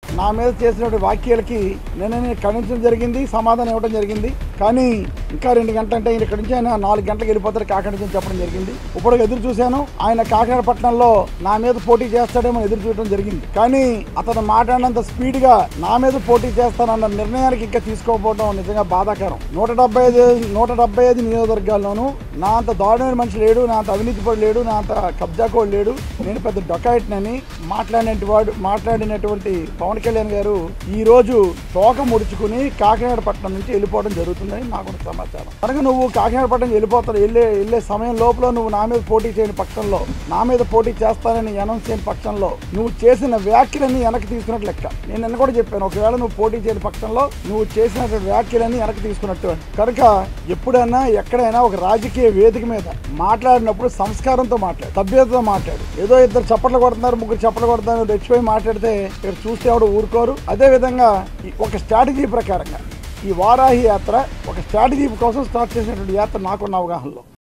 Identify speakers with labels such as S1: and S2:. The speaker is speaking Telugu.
S1: నా మీద చేసినటువంటి వ్యాఖ్యలకి నేను ఖండించడం జరిగింది సమాధానం ఇవ్వడం జరిగింది కానీ ఇంకా రెండు గంటలు అంటే ఈయన ఇక్కడి నుంచి ఆయన నాలుగు గంటలకు వెళ్ళిపోతారు కాకినాడ నుంచి చెప్పడం జరిగింది ఇప్పుడు ఎదురు చూశాను ఆయన కాకినాడ పట్టణంలో నా మీద పోటీ చేస్తాడేమో ఎదురు చూడడం జరిగింది కానీ అతను మాట్లాడినంత స్పీడ్ గా నా మీద పోటీ చేస్తానన్న నిర్ణయానికి ఇంకా తీసుకోకపోవడం నిజంగా బాధాకరం నూట డెబ్బై ఐదు నూట డెబ్బై ఐదు నియోజకవర్గాల్లోనూ నా అంత దారుణమైన మనిషి లేడు నా అంత అవినీతి పడు లేడు నా అంత కబ్జా కోడు లేడు నేను పెద్ద డొకాయిట్నని మాట్లాడినటువంటి వాడు మాట్లాడినటువంటి పవన్ కళ్యాణ్ గారు ఈ రోజు తోక ముడుచుకుని కాకినాడ పట్టణం నుంచి వెళ్ళిపోవడం జరుగుతుందని నాకు ఉన్న సమాచారం కనుక నువ్వు కాకినాడ పట్టణం వెళ్ళిపోతావు వెళ్ళే వెళ్ళే సమయం లోపల నువ్వు నా మీద పోటీ చేయని పక్షంలో నా మీద పోటీ చేస్తానని అనౌన్స్ చేయని పక్షంలో నువ్వు చేసిన వ్యాఖ్యలన్నీ వెనక్కి తీసుకున్నట్టు లెక్క నేను నిన్న కూడా చెప్పాను ఒకవేళ నువ్వు పోటీ చేయని పక్షంలో నువ్వు చేసినటువంటి వ్యాఖ్యలన్నీ వెనక్కి తీసుకున్నట్టు అని కనుక ఎప్పుడైనా ఎక్కడైనా ఒక రాజకీయ వేదిక మీద మాట్లాడినప్పుడు సంస్కారంతో మాట్లాడు సభ్యతతో మాట్లాడు ఏదో ఇద్దరు చప్పట్లు కొడుతున్నారు ముగ్గురు చప్పట్లు కొడుతున్నారు రెచ్చిపోయి మాట్లాడితే ఇక్కడ చూస్తే ఎవడు ఊరుకోరు అదే విధంగా ఈ ఒక స్ట్రాటజీ ప్రకారంగా ఈ వారాహి యాత్ర ఒక స్ట్రాటజీ కోసం స్టార్ట్ చేసినటువంటి యాత్ర నాకున్న అవగాహనలో